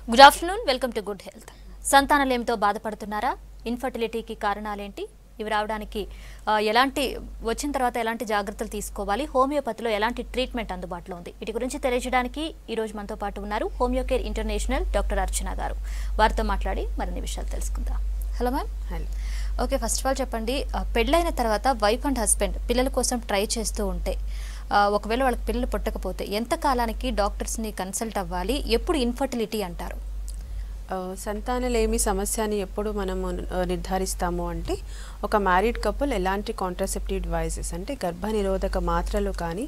Good afternoon welcome to good health సంతానలేమితో బాధపడుతున్నారా ఇన్ఫర్టిలిటీకి కారణాలేంటి ఇవి రావడానికి ఆ, ఎలాంటి వచ్చిన తర్వాత ఎలాంటి జాగ్రత్తలు తీసుకోవాలి హోమియోపతిలో ఎలాంటి ట్రీట్మెంట్ అందుబాటులో ఉంది వీటి గురించి తెలియజేయడానికి ఈ రోజు మనతో పాటు ఉన్నారు homeo care international doctor Archana garu వారితో మాట్లాడి మరిన్ని విషయాలు తెలుసుకుందాం hello ma'am hello okay first of all చెప్పండి ఆ, పెళ్ళైన తర్వాత వైఫ్ అండ్ హస్బెండ్ పిల్లల కోసం ట్రై చేస్తూ ఉంటే ఆ, ఒకవేళ వాళ్ళకి పిల్లలు పుట్టకపోతే ఎంత కాలానికి డాక్టర్స్ని కన్సల్ట్ అవ్వాలి ఎప్పుడు ఇన్ఫర్టిలిటీ అంటారు ఆ, సంతానలేమి సమస్యని ఎప్పుడు మనము ఆ, నిర్ధారిస్తాము అంటే ఒక మ్యారీడ్ కపుల్ ఎలాంటి కాంట్రాసెప్టివ్ డివైజెస్ అంటే గర్భనిరోధక మాత్రలు కానీ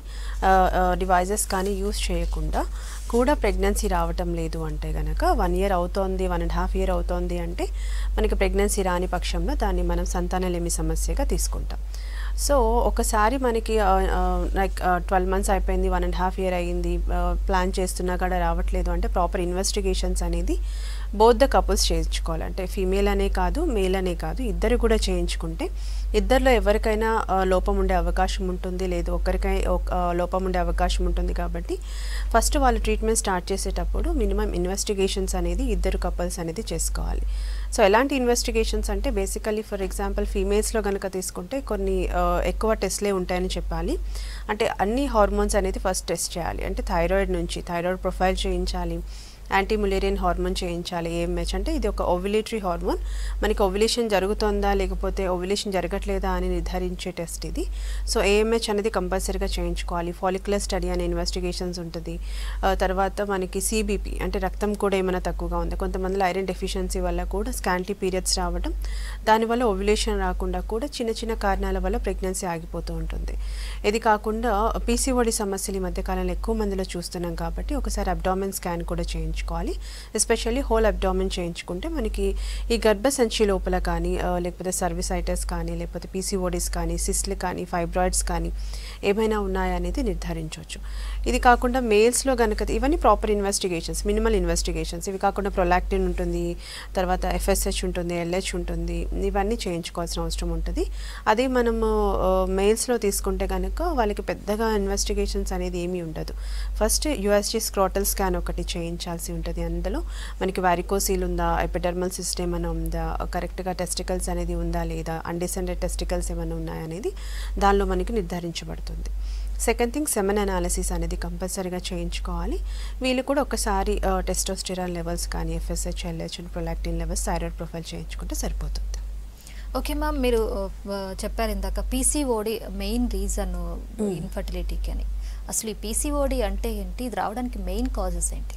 డివైజెస్ కానీ యూస్ చేయకుండా కూడా ప్రెగ్నెన్సీ రావటం లేదు అంటే గనక వన్ ఇయర్ అవుతోంది వన్ అండ్ హాఫ్ ఇయర్ అవుతోంది అంటే మనకి ప్రెగ్నెన్సీ రాని పక్షంలో దాన్ని మనం సంతానలేమి సమస్యగా తీసుకుంటాం సో ఒకసారి మనకి లైక్ ట్వెల్వ్ మంత్స్ అయిపోయింది వన్ అండ్ హాఫ్ ఇయర్ అయ్యింది ప్లాన్ చేస్తున్నా కూడా రావట్లేదు అంటే ప్రాపర్ ఇన్వెస్టిగేషన్స్ అనేది బోత్ ద కపుల్స్ చేయించుకోవాలి అంటే ఫీమేల్ అనే కాదు మేల్ అనే కాదు ఇద్దరు కూడా చేయించుకుంటే ఇద్దరిలో ఎవరికైనా ఆ, లోపం ఉండే అవకాశం ఉంటుంది లేదు ఒకరికై ఒక- ఆ, లోపం ఉండే అవకాశం ఉంటుంది కాబట్టి ఫస్ట్ వాళ్ళు ట్రీట్మెంట్ స్టార్ట్ చేసేటప్పుడు మినిమం ఇన్వెస్టిగేషన్స్ అనేది ఇద్దరు కపుల్స్ అనేది చేసుకోవాలి సో ఎలాంటి ఇన్వెస్టిగేషన్స్ అంటే బేసికలీ ఫర్ ఎగ్జాంపుల్ ఫీమేల్స్లో కనుక తీసుకుంటే కొన్ని ఆ, ఎక్కువ టెస్ట్లే ఉంటాయని చెప్పాలి అంటే అన్ని హార్మోన్స్ అనేది ఫస్ట్ టెస్ట్ చేయాలి అంటే థైరాయిడ్ నుంచి థైరాయిడ్ ప్రొఫైల్ చేయించాలి యాంటీ ములేరియన్ హార్మోన్ చేయించాలి ఏఎంహెచ్ అంటే ఇది ఒక ఓవ్యులేటరీ హార్మోన్ మనకి ఓవ్యులేషన్ జరుగుతుందా లేకపోతే ఓవ్యులేషన్ జరగట్లేదా అని నిర్ధారించే టెస్ట్ ఇది సో ఏఎంహెచ్ అనేది కంపల్సరీగా చేయించుకోవాలి ఫాలిక్యులర్ స్టడీ అనే ఇన్వెస్టిగేషన్స్ ఉంటుంది ఆ, తర్వాత మనకి సిబిపి అంటే రక్తం కూడా ఏమైనా తక్కువగా ఉంది కొంతమందిలో ఐరన్ డెఫిషియన్సీ వల్ల కూడా స్కాంటీ పీరియడ్స్ రావడం దానివల్ల ఓవ్యులేషన్ రాకుండా కూడా చిన్న చిన్న కారణాల వల్ల ప్రెగ్నెన్సీ ఆగిపోతూ ఉంటుంది ఇది కాకుండా పీసీఓడి సమస్యలు ఈ మధ్యకాలంలో ఎక్కువ మందిలో చూస్తున్నాం కాబట్టి ఒకసారి అబ్డామిన్ స్కాన్ కూడా చేయించుకోవాలి ఎస్పెషల్లీ హోల్ అబ్డామిన్ చేయించుకుంటే మనకి ఈ గర్భసంచి లోపల కానీ ఆ, లేకపోతే సర్వీసైటస్ కానీ లేకపోతే పీసీఓడిస్ కానీ సిస్ట్లు కానీ ఫైబ్రాయిడ్స్ కానీ ఏమైనా ఉన్నాయా అనేది నిర్ధారించవచ్చు ఇది కాకుండా మేల్స్లో కనుక ఇవన్నీ ప్రాపర్ ఇన్వెస్టిగేషన్స్ మినిమల్ ఇన్వెస్టిగేషన్స్ ఇవి కాకుండా ప్రొలాక్టిన్ ఉంటుంది తర్వాత ఎఫ్ఎస్హెచ్ ఉంటుంది ఎల్హెచ్ ఉంటుంది ఇవన్నీ చేయించుకోవాల్సిన అవసరం ఉంటుంది అదే మనము మెయిల్స్లో తీసుకుంటే కనుక వాళ్ళకి పెద్దగా ఇన్వెస్టిగేషన్స్ అనేది ఏమీ ఉండదు ఫస్ట్ యుఎస్జీ స్క్రోటల్ స్కాన్ ఒకటి చేయించాల్సి ఉంటుంది అందులో మనకి వారికోసీల్ ఉందా ఎపిడర్మల్ సిస్టమ్ ఏమైనా ఉందా కరెక్ట్గా టెస్టికల్స్ అనేది ఉందా లేదా అన్డిసెండెడ్ టెస్టికల్స్ ఏమైనా ఉన్నాయా అనేది దానిలో మనకి నిర్ధారించబడుతుంది సెకండ్ థింగ్ సెమెన్ అనాలిసిస్ అనేది కంపల్సరీగా చేయించుకోవాలి వీళ్ళు కూడా ఒకసారి టెస్టోస్టిరాన్ లెవెల్స్ కానీ FSH LH prolactin levels thyroid profile చేయించుకుంటే సరిపోతుంది ఓకే మ్యామ్ మీరు ఆ, చెప్పారు ఇందాక పీసీఓడి మెయిన్ రీజన్ ఇన్ఫర్టిలిటీకి అని అసలు ఈ పీసీఓడి అంటే ఏంటి ఇది రావడానికి మెయిన్ కాజెస్ ఏంటి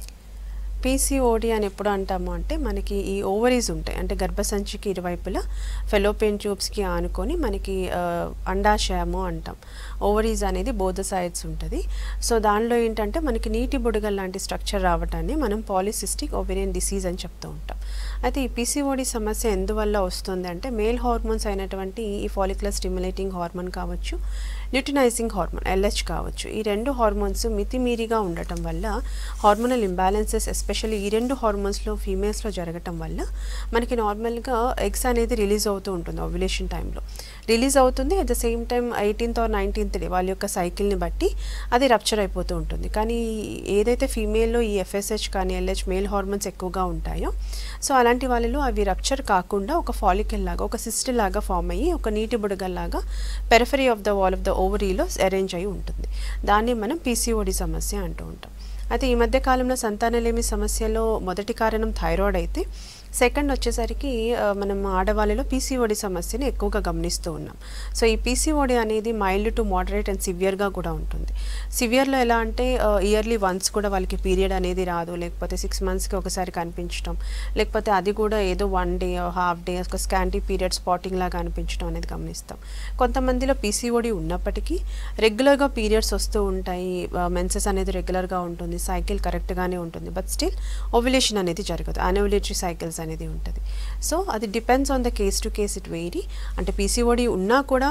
పీసీఓడి అని ఎప్పుడు అంటాము అంటే మనకి ఈ ఓవరీస్ ఉంటాయి అంటే గర్భసంచికి ఇరువైపులా ఫెలోపియన్ ట్యూబ్స్కి ఆనుకొని మనకి ఆ, అండాశయము అంటాం ఓవరీస్ అనేది బోధ సైడ్స్ ఉంటుంది సో దానిలో ఏంటంటే మనకి నీటి బుడగ లాంటి స్ట్రక్చర్ రావటాన్ని మనం పాలిసిస్టిక్ ఓవేరియన్ డిసీజ్ అని చెప్తూ ఉంటాం అయితే ఈ పీసీఓడి సమస్య ఎందువల్ల వస్తుంది అంటే మేల్ హార్మోన్స్ అయినటువంటి ఈ ఫాలిక్యులర్ స్టిమ్యులేటింగ్ హార్మోన్ కావచ్చు న్యూట్రినైజింగ్ హార్మోన్ ఎల్హెచ్ కావచ్చు ఈ రెండు హార్మోన్స్ మితిమీరిగా ఉండటం వల్ల హార్మోనల్ ఇంబ్యాలెన్సెస్ ఎస్పెషల్లీ ఈ రెండు హార్మోన్స్లో ఫీమేల్స్లో జరగటం వల్ల మనకి నార్మల్గా ఎగ్స్ అనేది రిలీజ్ అవుతూ ఉంటుంది ఓవ్యులేషన్ టైంలో రిలీజ్ అవుతుంది at the same time eighteenth or nineteenth day వాళ్ళ యొక్క సైకిల్ని బట్టి అది రప్చర్ అయిపోతూ ఉంటుంది కానీ ఏదైతే ఫీమేల్లో ఈ ఎఫ్ఎస్హెచ్ కానీ ఎల్హెచ్ మేల్ హార్మోన్స్ ఎక్కువగా ఉంటాయో సో అలాంటి వాళ్ళలో అవి రప్చర్ కాకుండా ఒక ఫాలికల్ లాగా ఒక సిస్ట్ లాగా ఫామ్ అయ్యి ఒక నీటి బుడగల్లాగా periphery of the wall of the ఓవరీలో అరేంజ్ అయి ఉంటుంది దాన్ని మనం పీసీఓడి సమస్య అంటూ ఉంటాం అయితే ఈ మధ్య కాలంలో సంతానలేమి సమస్యలో మొదటి కారణం థైరాయిడ్ అయితే సెకండ్ వచ్చేసరికి ఆ, మనం ఆడవాళ్ళలో పీసీఓడి సమస్యని ఎక్కువగా గమనిస్తూ ఉన్నాం సో ఈ పీసీఓడి అనేది మైల్డ్ టు మోడరేట్ అండ్ సివియర్గా కూడా ఉంటుంది సివియర్లో ఎలా అంటే ఇయర్లీ వన్స్ కూడా వాళ్ళకి పీరియడ్ అనేది రాదు లేకపోతే సిక్స్ మంత్స్కి ఒకసారి కనిపించడం లేకపోతే అది కూడా ఏదో వన్ డే హాఫ్ డే ఒక స్కాంటీ పీరియడ్ స్పాటింగ్ లాగా అనిపించడం అనేది గమనిస్తాం కొంతమందిలో పీసీఓడి ఉన్నప్పటికీ రెగ్యులర్గా పీరియడ్స్ వస్తూ ఉంటాయి మెన్సెస్ అనేది రెగ్యులర్గా ఉంటుంది సైకిల్ కరెక్ట్గానే ఉంటుంది బట్ స్టిల్ ఓవ్యులేషన్ అనేది జరగదు అనోవ్యులేటరీ సైకిల్స్ అనేది ఉంటుంది సో అది depends on the case to case it vary అంటే పీసీఓడి ఉన్నా కూడా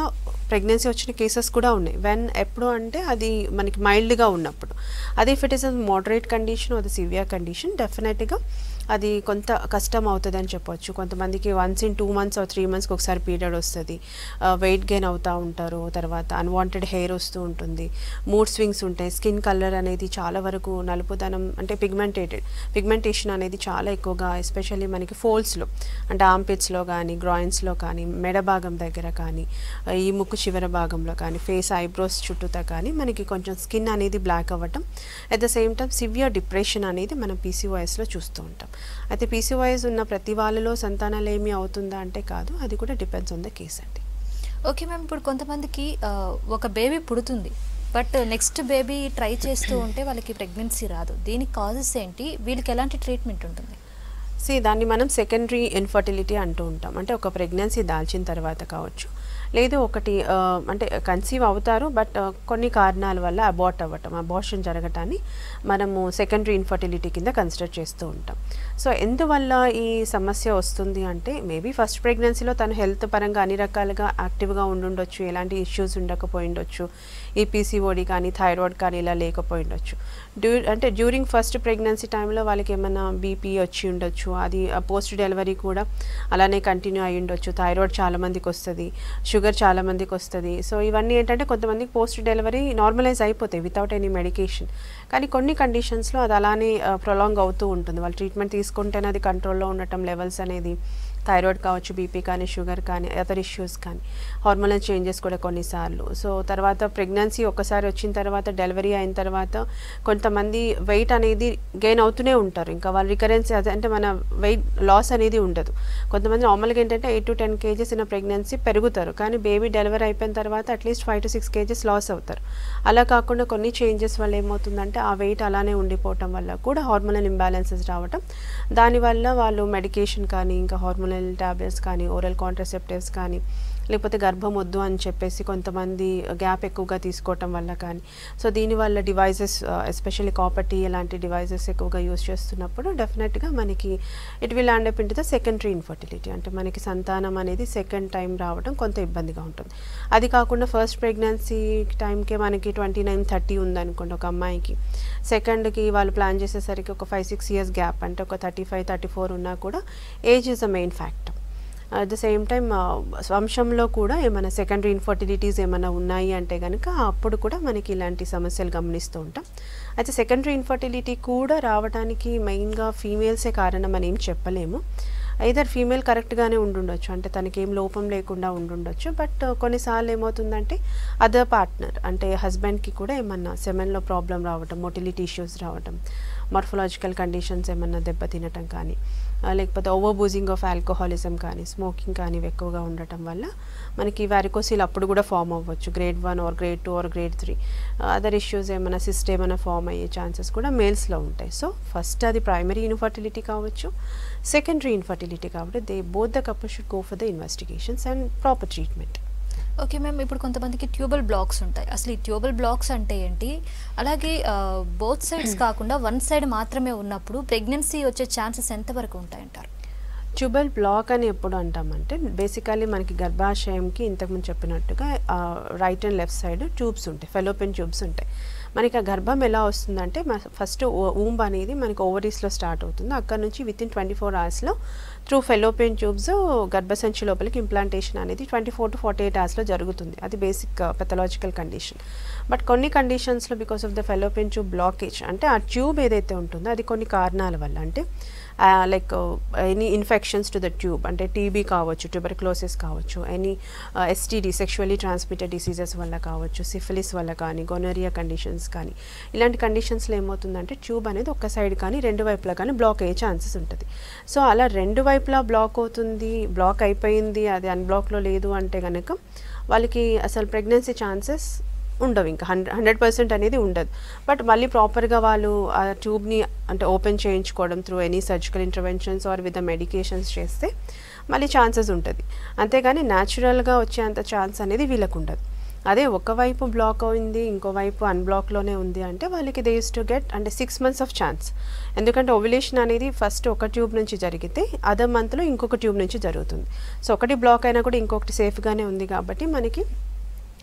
ప్రెగ్నెన్సీ వచ్చిన కేసెస్ కూడా ఉన్నాయి వెన్ ఎప్పుడు అంటే అది మనకి మైల్డ్గా ఉన్నప్పుడు అదే if it is moderate condition అది సివియర్ కండిషన్ డెఫినెట్గా అది కొంత కష్టం అవుతుంది అని చెప్పొచ్చు కొంతమందికి once in two months three మంత్స్కి ఒకసారి పీరియడ్ వస్తుంది వెయిట్ గెయిన్ అవుతూ ఉంటారు తర్వాత అన్వాంటెడ్ హెయిర్ వస్తూ ఉంటుంది మూడ్ స్వింగ్స్ ఉంటాయి స్కిన్ కలర్ అనేది చాలా వరకు నలుపుదనం అంటే పిగ్మెంటేటెడ్ పిగ్మెంటేషన్ అనేది చాలా ఎక్కువగా ఎస్పెషల్లీ మనకి ఫోల్స్లో అంటే ఆంపిట్స్లో కానీ గ్రాయిన్స్లో కానీ మెడ భాగం దగ్గర కానీ ఈ ముక్కు చివర భాగంలో కానీ ఫేస్ ఐబ్రోస్ చుట్టూతా కానీ మనకి కొంచెం స్కిన్ అనేది బ్లాక్ అవ్వటం at the same time severe depression అనేది మనం పీసీఓఎస్లో చూస్తూ ఉంటాం అయితే పీసీఓఎస్ ఉన్న ప్రతి వాళ్ళలో సంతానాలేమి అవుతుందా అంటే కాదు అది కూడా డిపెండ్స్ ఆన్ ద కేస్ అండి ఓకే మ్యామ్ ఇప్పుడు కొంతమందికి ఆ, ఒక బేబీ పుడుతుంది బట్ నెక్స్ట్ బేబీ ట్రై చేస్తూ ఉంటే వాళ్ళకి ప్రెగ్నెన్సీ రాదు దీనికి కాజెస్ ఏంటి వీళ్ళకి ఎలాంటి ట్రీట్మెంట్ ఉంటుంది సి దాన్ని మనం సెకండరీ ఇన్ఫర్టిలిటీ అంటూ ఉంటాం అంటే ఒక ప్రెగ్నెన్సీ దాల్చిన తర్వాత కావచ్చు లేదు ఒకటి ఆ, అంటే కన్సీవ్ అవుతారు బట్ కొన్ని కారణాల వల్ల అబార్ట్ అవ్వటం అబార్షన్ జరగటాన్ని మనము సెకండరీ ఇన్ఫర్టిలిటీ కింద కన్సిడర్ చేస్తూ ఉంటాం సో ఎందువల్ల ఈ సమస్య వస్తుంది అంటే మేబీ ఫస్ట్ ప్రెగ్నెన్సీలో తను హెల్త్ పరంగా అన్ని రకాలుగా యాక్టివ్గా ఉండుండొచ్చు ఎలాంటి ఇష్యూస్ ఉండకపోయి ఉండొచ్చు ఈ పీసీఓడి కానీ థైరాయిడ్ కానీ ఇలా లేకపోయి ఉండొచ్చు డ్యూ అంటే డ్యూరింగ్ ఫస్ట్ ప్రెగ్నెన్సీ టైంలో వాళ్ళకి ఏమైనా బీపీ వచ్చి ఉండొచ్చు అది పోస్ట్ డెలివరీ కూడా అలానే కంటిన్యూ అయి ఉండొచ్చు థైరాయిడ్ చాలా మందికి వస్తుంది షుగర్ చాలా మందికి వస్తుంది సో ఇవన్నీ ఏంటంటే కొంతమందికి పోస్ట్ డెలివరీ నార్మలైజ్ అయిపోతాయి వితౌట్ ఎనీ మెడికేషన్ కానీ కొన్ని కండిషన్స్లో అది అలానే ప్రొలాంగ్ అవుతూ ఉంటుంది వాళ్ళు ట్రీట్మెంట్ తీసుకుంటేనే అది కంట్రోల్లో ఉండటం లెవెల్స్ అనేది థైరాయిడ్ కావచ్చు బీపీ కానీ షుగర్ కానీ అదర్ ఇష్యూస్ కానీ హార్మోనల్ చేంజెస్ కూడా కొన్నిసార్లు సో తర్వాత ప్రెగ్నెన్సీ ఒకసారి వచ్చిన తర్వాత డెలివరీ అయిన తర్వాత కొంతమంది వెయిట్ అనేది గెయిన్ అవుతూనే ఉంటారు ఇంకా వాళ్ళ రికరెన్స్ అదే అంటే మన వెయిట్ లాస్ అనేది ఉండదు కొంతమంది నార్మల్గా ఏంటంటే eight to ten kgs in pregnancy పెరుగుతారు కానీ బేబీ డెలివరీ అయిపోయిన తర్వాత at least five to six kgs loss అవుతారు అలా కాకుండా కొన్ని చేంజెస్ వల్ల ఏమవుతుందంటే ఆ వెయిట్ అలానే ఉండిపోవటం వల్ల కూడా హార్మోనల్ ఇంబ్యాలెన్సెస్ రావటం దానివల్ల వాళ్ళు మెడికేషన్ కానీ ఇంకా హార్మోనల్ టాబ్లెట్స్ కానీ ఓరల్ కాంట్రసెప్టివ్స్ కానీ లేకపోతే గర్భం వద్దు అని చెప్పేసి కొంతమంది గ్యాప్ ఎక్కువగా తీసుకోవటం వల్ల కానీ సో దీనివల్ల డివైజెస్ ఎస్పెషల్లీ కాపర్టీ ఇలాంటి డివైజెస్ ఎక్కువగా యూస్ చేస్తున్నప్పుడు డెఫినెట్గా మనకి it will land up into the secondary infertility అంటే మనకి సంతానం అనేది సెకండ్ టైం రావడం కొంత ఇబ్బందిగా ఉంటుంది అది కాకుండా ఫస్ట్ ప్రెగ్నెన్సీ టైంకే మనకి ట్వంటీ నైన్ థర్టీ ఉందనుకోండి ఒక అమ్మాయికి సెకండ్కి వాళ్ళు ప్లాన్ చేసేసరికి ఒక ఫైవ్ సిక్స్ ఇయర్స్ గ్యాప్ అంటే ఒక థర్టీ ఫైవ్ థర్టీ ఫోర్ ఉన్నా కూడా age is a main factor at the same time వంశంలో కూడా ఏమైనా సెకండరీ ఇన్ఫర్టిలిటీస్ ఏమైనా ఉన్నాయి అంటే కనుక అప్పుడు కూడా మనకి ఇలాంటి సమస్యలు గమనిస్తూ ఉంటాం అయితే సెకండరీ ఇన్ఫర్టిలిటీ కూడా రావడానికి మెయిన్గా ఫీమేల్సే కారణం అని ఏం చెప్పలేము ఐదర్ ఫీమేల్ కరెక్ట్గానే ఉండుండొచ్చు అంటే తనకి ఏం లోపం లేకుండా ఉండుండొచ్చు బట్ కొన్నిసార్లు ఏమవుతుందంటే అదర్ పార్ట్నర్ అంటే హస్బెండ్కి కూడా ఏమన్నా సెమెన్లో ప్రాబ్లం రావటం మొటిలిటీ ఇష్యూస్ రావటం మార్ఫలాజికల్ కండిషన్స్ ఏమన్నా దెబ్బతినటం కానీ ఆ, లేకపోతే ఓవర్ బూజింగ్ ఆఫ్ ఆల్కహాలిజం కానీ స్మోకింగ్ కానీ ఇవి ఎక్కువగా ఉండటం వల్ల మనకి వ్యారికోసిల్ అప్పుడు కూడా ఫామ్ అవ్వచ్చు grade one or grade two or grade three other issues ఏమైనా సిస్ట్ ఏమైనా ఫామ్ అయ్యే ఛాన్సెస్ కూడా మేల్స్లో ఉంటాయి సో ఫస్ట్ అది ప్రైమరీ ఇన్ఫర్టిలిటీ కావచ్చు సెకండరీ ఇన్ఫర్టిలిటీ కాబట్టి they both the couple should go for the investigations and proper treatment okay ma'am ఇప్పుడు కొంతమందికి ట్యూబల్ బ్లాక్స్ ఉంటాయి అసలు ఈ ట్యూబల్ బ్లాక్స్ అంటే ఏంటి అలాగే బోత్ సైడ్స్ కాకుండా వన్ సైడ్ మాత్రమే ఉన్నప్పుడు ప్రెగ్నెన్సీ వచ్చే ఛాన్సెస్ ఎంతవరకు ఉంటాయంటారు ట్యూబల్ బ్లాక్ అని ఎప్పుడు అంటామంటే బేసికల్లీ మనకి గర్భాశయంకి ఇంతకుముందు చెప్పినట్టుగా right and left side tubes ఉంటాయి ఫెలోపిన్ ట్యూబ్స్ ఉంటాయి మనకి ఆ గర్భం ఎలా వస్తుందంటే ఫస్ట్ ఊంబ్ అనేది మనకి ఓవరీస్లో స్టార్ట్ అవుతుంది అక్కడ నుంచి విత్ ఇన్ ట్వంటీ ఫోర్ అవర్స్లో త్రూ ఫెలోపిన్ ట్యూబ్స్ గర్భసంచి లోపలికి ఇంప్లాంటేషన్ అనేది twenty four to forty eight అవర్స్లో జరుగుతుంది అది బేసిక్ పెథలాజికల్ కండిషన్ బట్ కొన్ని కండిషన్స్లో because of the fallopian tube blockage అంటే ఆ ట్యూబ్ ఏదైతే ఉంటుందో అది కొన్ని కారణాల వల్ల అంటే like any infections to the tube అంటే టీబీ కావచ్చు ట్యూబర్క్లోసిస్ కావచ్చు any STD sexually transmitted diseases వల్ల కావచ్చు సిఫిలిస్ వల్ల కానీ గొనరియా కండిషన్స్ కానీ ఇలాంటి కండిషన్స్లో ఏమవుతుందంటే ట్యూబ్ అనేది ఒక్క సైడ్ కానీ రెండు వైపులా కానీ బ్లాక్ అయ్యే ఛాన్సెస్ ఉంటుంది సో అలా రెండు వైపులా బ్లాక్ అవుతుంది బ్లాక్ అయిపోయింది అది అన్బ్లాక్లో లేదు అంటే కనుక వాళ్ళకి అసలు ప్రెగ్నెన్సీ ఛాన్సెస్ ఉండవు ఇంకా హండ్రెడ్ హండ్రెడ్ పర్సెంట్ అనేది ఉండదు బట్ మళ్ళీ ప్రాపర్గా వాళ్ళు ఆ ట్యూబ్ని అంటే ఓపెన్ చేయించుకోవడం through any surgical interventions or with medications చేస్తే మళ్ళీ ఛాన్సెస్ ఉంటుంది అంతేగాని న్యాచురల్గా వచ్చేంత ఛాన్స్ అనేది వీళ్ళకు ఉండదు అదే ఒకవైపు బ్లాక్ అయింది ఇంకోవైపు అన్బ్లాక్లోనే ఉంది అంటే వాళ్ళకి దే యూస్ టు గెట్ అంటే సిక్స్ మంత్స్ ఆఫ్ ఛాన్స్ ఎందుకంటే ఓవ్యులేషన్ అనేది ఫస్ట్ ఒక ట్యూబ్ నుంచి జరిగితే అదర్ మంత్లో ఇంకొక ట్యూబ్ నుంచి జరుగుతుంది సో ఒకటి బ్లాక్ అయినా కూడా ఇంకొకటి సేఫ్గానే ఉంది కాబట్టి మనకి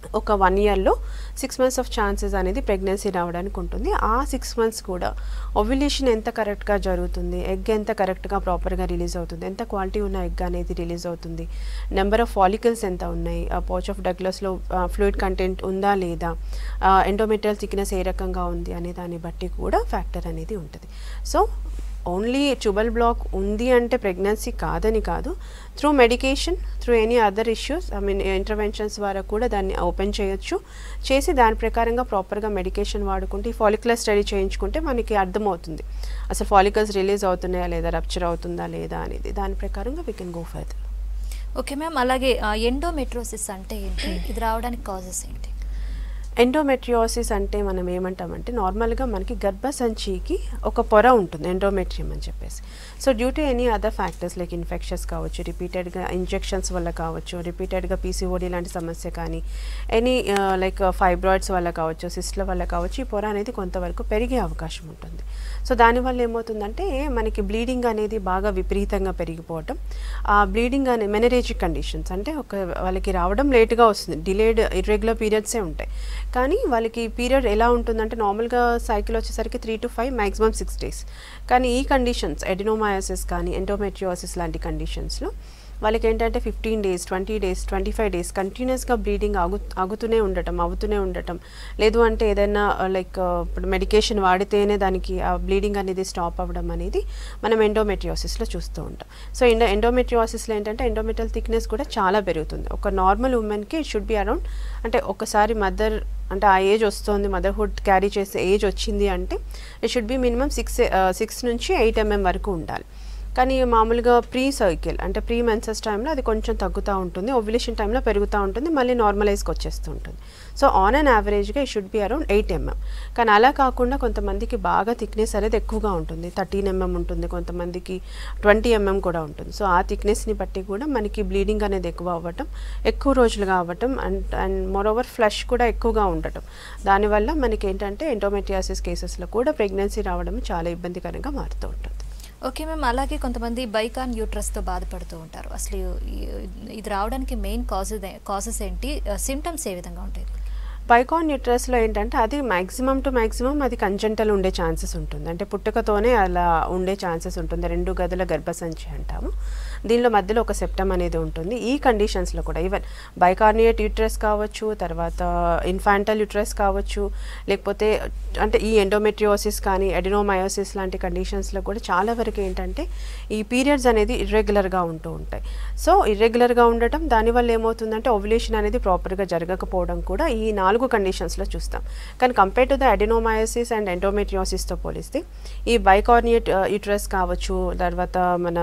ఒక వన్ ఇయర్లో సిక్స్ మంత్స్ ఆఫ్ ఛాన్సెస్ అనేది ప్రెగ్నెన్సీ రావడానికి ఉంటుంది ఆ సిక్స్ మంత్స్ కూడా ఓవ్యులేషన్ ఎంత కరెక్ట్గా జరుగుతుంది ఎగ్ ఎంత కరెక్ట్గా ప్రాపర్గా రిలీజ్ అవుతుంది ఎంత క్వాలిటీ ఉన్న ఎగ్ అనేది రిలీజ్ అవుతుంది నెంబర్ ఆఫ్ ఫాలికల్స్ ఎంత ఉన్నాయి ఆ పౌచ్ ఆఫ్ డగ్లస్లో ఫ్లూయిడ్ కంటెంట్ ఉందా లేదా ఎండోమెట్రియల్ థిక్నెస్ ఏ రకంగా ఉంది అనే దాన్ని బట్టి కూడా ఫ్యాక్టర్ అనేది ఉంటుంది సో ఓన్లీ ట్యూబల్ బ్లాక్ ఉంది అంటే ప్రెగ్నెన్సీ కాదని కాదు through medication through any other issues I mean interventions ద్వారా కూడా దాన్ని ఓపెన్ చేయొచ్చు చేసి దాని ప్రకారంగా ప్రాపర్గా మెడికేషన్ వాడుకుంటే ఈ ఫాలిక్యులర్ స్టడీ చేయించుకుంటే మనకి అర్థమవుతుంది అసలు ఫాలికల్స్ రిలీజ్ అవుతున్నాయా లేదా రప్చర్ అవుతుందా లేదా అనేది దాని ప్రకారంగా we can go further okay ma'am అలాగే ఎండోమెట్రోసిస్ అంటే ఏంటి ఇది రావడానికి కాజెస్ ఏంటి ఎండోమెట్రియోసిస్ అంటే మనం ఏమంటామంటే నార్మల్గా మనకి గర్భసంచికి ఒక పొర ఉంటుంది ఎండోమెట్రియం అని చెప్పేసి so due to any other factors like infections కావచ్చు రిపీటెడ్గా ఇంజెక్షన్స్ వల్ల కావచ్చు రిపీటెడ్గా పీసీఓడి లాంటి సమస్య కానీ ఎనీ లైక్ ఫైబ్రాయిడ్స్ వల్ల కావచ్చు సిస్ట్ల వల్ల కావచ్చు ఈ పొర అనేది కొంతవరకు పెరిగే అవకాశం ఉంటుంది సో దానివల్ల ఏమవుతుందంటే మనకి బ్లీడింగ్ అనేది బాగా విపరీతంగా పెరిగిపోవటం ఆ బ్లీడింగ్ అనే మెనరేజిక్ కండిషన్స్ అంటే ఒక వాళ్ళకి రావడం లేట్గా వస్తుంది డిలేడ్ ఇర్రెగ్యులర్ పీరియడ్సే ఉంటాయి కానీ వాళ్ళకి పీరియడ్ ఎలా ఉంటుందంటే నార్మల్గా సైకిల్ వచ్చేసరికి three to five maximum six days కానీ ఈ కండిషన్స్ ఎడినోమయాసిస్ కానీ ఎండోమెట్రియోసిస్ లాంటి కండిషన్స్లో వాళ్ళకి ఏంటంటే fifteen days twenty days twenty five days కంటిన్యూస్గా బ్లీడింగ్ ఆగు ఆగుతూనే ఉండటం అవుతూనే ఉండటం లేదు అంటే ఏదైనా లైక్ ఇప్పుడు మెడికేషన్ వాడితేనే దానికి ఆ బ్లీడింగ్ అనేది స్టాప్ అవ్వడం అనేది మనం ఎండోమెట్రియోసిస్లో చూస్తూ ఉంటాం సో ఎండో ఎండోమెట్రియోసిస్లో ఏంటంటే ఎండోమెట్రియల్ థిక్నెస్ కూడా చాలా పెరుగుతుంది ఒక నార్మల్ ఉమెన్కి ఇట్ షుడ్ బి అరౌండ్ అంటే ఒకసారి మదర్ అంటే ఆ ఏజ్ వస్తుంది మదర్హుడ్ క్యారీ చేసే ఏజ్ వచ్చింది అంటే it should be minimum six six నుంచి ఎయిట్ ఎంఎం వరకు ఉండాలి కానీ మామూలుగా ప్రీ సైకిల్ అంటే ప్రీ మెన్సెస్ టైంలో అది కొంచెం తగ్గుతూ ఉంటుంది ఓవ్యులేషన్ టైంలో పెరుగుతూ ఉంటుంది మళ్ళీ నార్మలైజ్కి వచ్చేస్తూ ఉంటుంది సో ఆన్ అండ్ యావరేజ్గా ఈ should be around eight mm కానీ అలా కాకుండా కొంతమందికి బాగా థిక్నెస్ అనేది ఎక్కువగా ఉంటుంది థర్టీన్ ఎంఎం ఉంటుంది కొంతమందికి ట్వంటీ ఎంఎం కూడా ఉంటుంది సో ఆ థిక్నెస్ని బట్టి కూడా మనకి బ్లీడింగ్ అనేది ఎక్కువ అవ్వటం ఎక్కువ రోజులుగా అవ్వటం అండ్ అండ్ మోరోవర్ ఫ్లష్ కూడా ఎక్కువగా ఉండటం దానివల్ల మనకి ఏంటంటే ఎండోమెట్రియాసిస్ కేసెస్లో కూడా ప్రెగ్నెన్సీ రావడం చాలా ఇబ్బందికరంగా మారుతూ ఉంటుంది ఓకే మ్యామ్ అలాగే కొంతమంది బైకాన్ యూట్రస్తో బాధపడుతూ ఉంటారు అసలు ఈ- ఇది రావడానికి మెయిన్ కాజెస్ కాజెస్ ఏంటి సిమ్టమ్స్ ఏ విధంగా ఉంటాయి బైకాన్ న్యూట్రస్లో ఏంటంటే అది మ్యాక్సిమం టు మ్యాక్సిమం అది కంజంటల్ ఉండే ఛాన్సెస్ ఉంటుంది అంటే పుట్టుకతోనే అలా ఉండే ఛాన్సెస్ ఉంటుంది రెండు గదుల గర్భసంచి అంటాము దీనిలో మధ్యలో ఒక సెప్టమ్ అనేది ఉంటుంది ఈ కండిషన్స్లో కూడా ఈవెన్ బైకార్నియట్ యూట్రస్ కావచ్చు తర్వాత ఇన్ఫాంటల్ యూట్రస్ కావచ్చు లేకపోతే అంటే ఈ ఎండోమెట్రియోసిస్ కానీ ఎడినోమయోసిస్ లాంటి కండిషన్స్లో కూడా చాలా వరకు ఏంటంటే ఈ పీరియడ్స్ అనేది ఇర్రెగ్యులర్గా ఉంటూ ఉంటాయి సో ఇర్రెగ్యులర్గా ఉండటం దానివల్ల ఏమవుతుందంటే ఓవ్యులేషన్ అనేది ప్రాపర్గా జరగకపోవడం కూడా ఈ నాలుగు కండిషన్స్లో చూస్తాం కానీ compare to the adenomyosis and ఎండోమెట్రియోసిస్తో పోలిస్తే ఈ బైకార్నియట్ యూట్రస్ కావచ్చు తర్వాత మన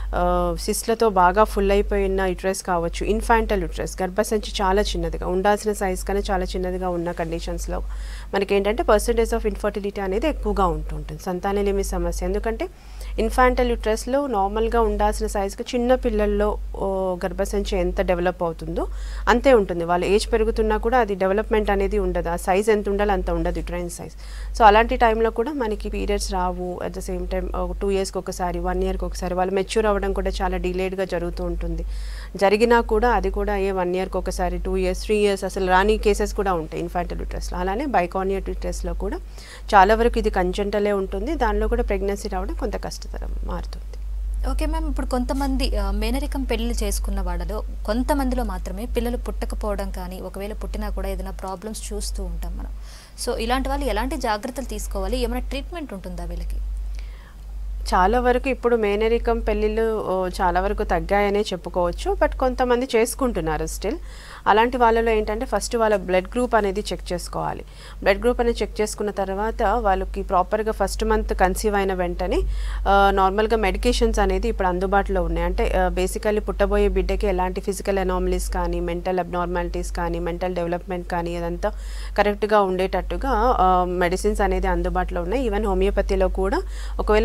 సిస్లతో బాగా ఫుల్ అయిపోయిన యూట్రస్ కావచ్చు ఇన్ఫాంటల్ యూట్రస్ గర్భసంచి చాలా చిన్నదిగా ఉండాల్సిన సైజ్ కన్నా చాలా చిన్నదిగా ఉన్న కండిషన్స్లో మనకి ఏంటంటే పర్సంటేజ్ ఆఫ్ ఇన్ఫర్టిలిటీ అనేది ఎక్కువగా ఉంటుంటుంది సంతానలేమి సమస్య ఎందుకంటే ఇన్ఫాంటల్ యూట్రస్లో నార్మల్గా ఉండాల్సిన సైజుకి చిన్న పిల్లల్లో ఓ, గర్భసంచి ఎంత డెవలప్ అవుతుందో అంతే ఉంటుంది వాళ్ళ ఏజ్ పెరుగుతున్నా కూడా అది డెవలప్మెంట్ అనేది ఉండదు ఆ సైజ్ ఎంత ఉండాలో అంత ఉండదు యుట్రైన్ సైజ్ సో అలాంటి టైంలో కూడా మనకి పీరియడ్స్ రావు at the same time two ఇయర్స్కి ఒకసారి వన్ ఇయర్కి ఒకసారి వాళ్ళు మెచ్యూర్ అవ్వడం కూడా చాలా డిలేడ్గా జరుగుతూ ఉంటుంది జరిగినా కూడా అది కూడా ఏ వన్ ఇయర్కి ఒకసారి టూ ఇయర్స్ త్రీ ఇయర్స్ అసలు రాని కేసెస్ కూడా ఉంటాయి ఇన్ఫాంటల్ యూట్రస్లో అలానే బైకానియట్ యూట్రస్లో కూడా చాలా వరకు ఇది కంజంటలే ఉంటుంది దానిలో కూడా ప్రెగ్నెన్సీ రావడం కొంత కష్టతరం మారుతుంది ఓకే మ్యామ్ ఇప్పుడు కొంతమంది ఆ, మేనరికం పెళ్లి చేసుకున్న వాళ్ళలో కొంతమందిలో మాత్రమే పిల్లలు పుట్టకపోవడం కానీ ఒకవేళ పుట్టినా కూడా ఏదైనా ప్రాబ్లమ్స్ చూస్తూ ఉంటాం మనం సో ఇలాంటి వాళ్ళు ఎలాంటి జాగ్రత్తలు తీసుకోవాలి ఏమైనా ట్రీట్మెంట్ ఉంటుందా వీళ్ళకి చాలా వరకు ఇప్పుడు మేనరికం పెళ్ళిళ్ళు ఓ, చాలా వరకు తగ్గాయనే చెప్పుకోవచ్చు బట్ కొంతమంది చేసుకుంటున్నారు స్టిల్ అలాంటి వాళ్ళలో ఏంటంటే ఫస్ట్ వాళ్ళ బ్లడ్ గ్రూప్ అనేది చెక్ చేసుకోవాలి బ్లడ్ గ్రూప్ అనేది చెక్ చేసుకున్న తర్వాత వాళ్ళకి ప్రాపర్గా ఫస్ట్ మంత్ కన్సీవ్ అయిన వెంటనే నార్మల్గా మెడికేషన్స్ అనేది ఇప్పుడు అందుబాటులో ఉన్నాయి అంటే బేసికల్లీ పుట్టబోయే బిడ్డకి ఎలాంటి ఫిజికల్ అనామలీస్ కానీ మెంటల్ అబ్నార్మాలిటీస్ కానీ మెంటల్ డెవలప్మెంట్ కానీ అదంతా కరెక్ట్గా ఉండేటట్టుగా మెడిసిన్స్ అనేది అందుబాటులో ఉన్నాయి ఈవెన్ హోమియోపతిలో కూడా ఒకవేళ మేనరికం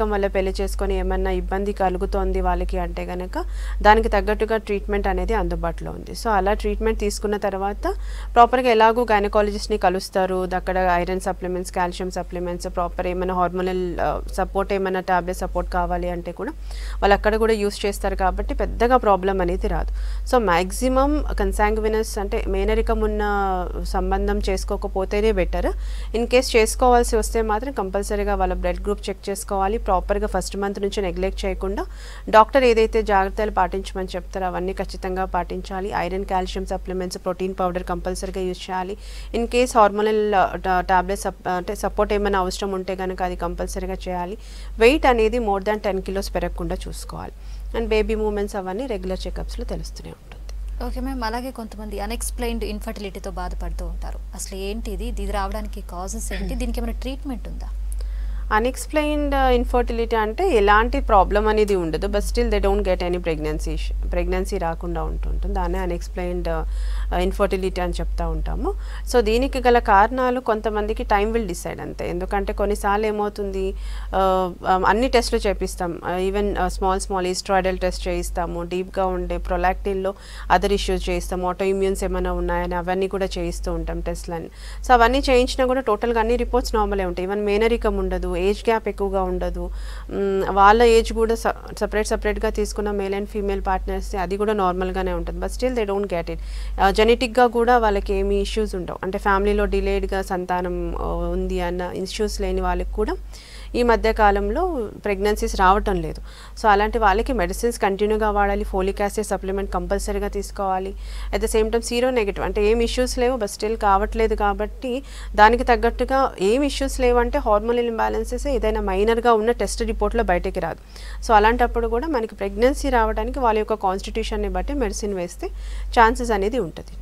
పేదరికం వల్ల పెళ్లి చేసుకొని ఏమన్నా ఇబ్బంది కలుగుతోంది వాళ్ళకి అంటే కనుక దానికి తగ్గట్టుగా ట్రీట్మెంట్ అనేది అందుబాటులో ఉంది సో అలా ట్రీట్మెంట్ తీసుకున్న తర్వాత ప్రాపర్గా ఎలాగో గైనకాలజిస్ట్ని కలుస్తారు అక్కడ iron supplements calcium supplements proper ఏమైనా హార్మోనల్ సపోర్ట్ ఏమైనా టాబ్లెట్ సపోర్ట్ కావాలి అంటే కూడా వాళ్ళు అక్కడ కూడా యూస్ చేస్తారు కాబట్టి పెద్దగా ప్రాబ్లం అనేది రాదు సో మ్యాక్సిమం కన్సాంగ్వినస్ అంటే మేనరికం ఉన్న సంబంధం చేసుకోకపోతేనే బెటర్ ఇన్ కేస్ చేసుకోవాల్సి వస్తే మాత్రం కంపల్సరీగా వాళ్ళ బ్లడ్ గ్రూప్ చెక్ చేసుకోవాలి ప్రాపర్గా ఫస్ట్ మంత్ నుంచి నెగ్లెక్ట్ చేయకుండా డాక్టర్ ఏదైతే జాగ్రత్తలు పాటించమని చెప్తారో అవన్నీ ఖచ్చితంగా పాటించాలి iron calcium supplements protein powder కంపల్సరీగా యూజ్ చేయాలి ఇన్ కేస్ హార్మోనల్ టాబ్లెట్స్ అంటే సపోర్ట్ ఏమైనా అవసరం ఉంటే కనుక అది కంపల్సరీగా చేయాలి వెయిట్ అనేది మోర్ దాన్ టెన్ కిలోస్ పెరగకుండా చూసుకోవాలి అండ్ బేబీ మూమెంట్స్ అవన్నీ రెగ్యులర్ చెకప్స్లో తెలుస్తూనే ఉంటుంది ఓకే మ్యామ్ అలాగే కొంతమంది అన్ఎక్స్ప్లెయిన్డ్ ఇన్ఫర్టిలిటీతో బాధపడుతూ ఉంటారు అసలు ఏంటి ఇది ఇది రావడానికి కాజెస్ ఏంటి దీనికి ఏమైనా ట్రీట్మెంట్ ఉందా అన్ఎక్స్ప్లెయిన్డ్ ఇన్ఫర్టిలిటీ అంటే ఎలాంటి ప్రాబ్లం అనేది ఉండదు but still they don't get any pregnancy pregnancy రాకుండా ఉంటుంటుంది దాన్ని అన్ఎక్స్ప్లెయిన్డ్ ఇన్ఫర్టిలిటీ అని చెప్తా ఉంటాము సో దీనికి గల కారణాలు కొంతమందికి టైం విల్ డిసైడ్ అంతే ఎందుకంటే కొన్నిసార్లు ఏమవుతుంది uh, um, అన్ని టెస్టులు చేపిస్తాం even small small estradiol test చేయిస్తాము డీప్గా ఉండే ప్రొలాక్టిన్లో అదర్ ఇష్యూస్ చేయిస్తాము ఆటో ఇమ్యూన్స్ ఏమైనా ఉన్నాయని అవన్నీ కూడా చేయిస్తూ ఉంటాం టెస్ట్లని సో అవన్నీ చేయించినా కూడా టోటల్గా అన్ని రిపోర్ట్స్ నార్మలే ఉంటాయి ఈవెన్ మేనరికం ఉండదు ఏజ్ గ్యాప్ ఎక్కువగా ఉండదు మ్, వాళ్ళ ఏజ్ కూడా సపరేట్ సపరేట్గా తీసుకున్న మేల్ అండ్ ఫీమేల్ పార్ట్నర్స్ అది కూడా నార్మల్గానే ఉంటుంది but still they don't get it జెనెటిక్గా కూడా వాళ్ళకి ఏమీ ఇష్యూస్ ఉండవు అంటే ఫ్యామిలీలో డిలేడ్గా సంతానం ఆ, ఉంది అన్న ఇష్యూస్ లేని వాళ్ళకి కూడా ఈ మధ్య కాలంలో ప్రెగ్నెన్సీస్ రావటం లేదు సో అలాంటి వాళ్ళకి మెడిసిన్స్ కంటిన్యూగా వాడాలి ఫోలిక్ యాసిడ్ సప్లిమెంట్ కంపల్సరీగా తీసుకోవాలి at the same time sero negative అంటే ఏం ఇష్యూస్ లేవు బట్ స్టిల్ కావట్లేదు కాబట్టి దానికి తగ్గట్టుగా ఏం ఇష్యూస్ లేవు అంటే హార్మోనల్ ఇంబ్యాలెన్సెస్ ఏదైనా మైనర్గా ఉన్న టెస్ట్ రిపోర్ట్లో బయటికి రాదు సో అలాంటప్పుడు కూడా మనకి ప్రెగ్నెన్సీ రావడానికి వాళ్ళ యొక్క కాన్స్టిట్యూషన్ని బట్టి మెడిసిన్ వేస్తే ఛాన్సెస్ అనేది ఉంటుంది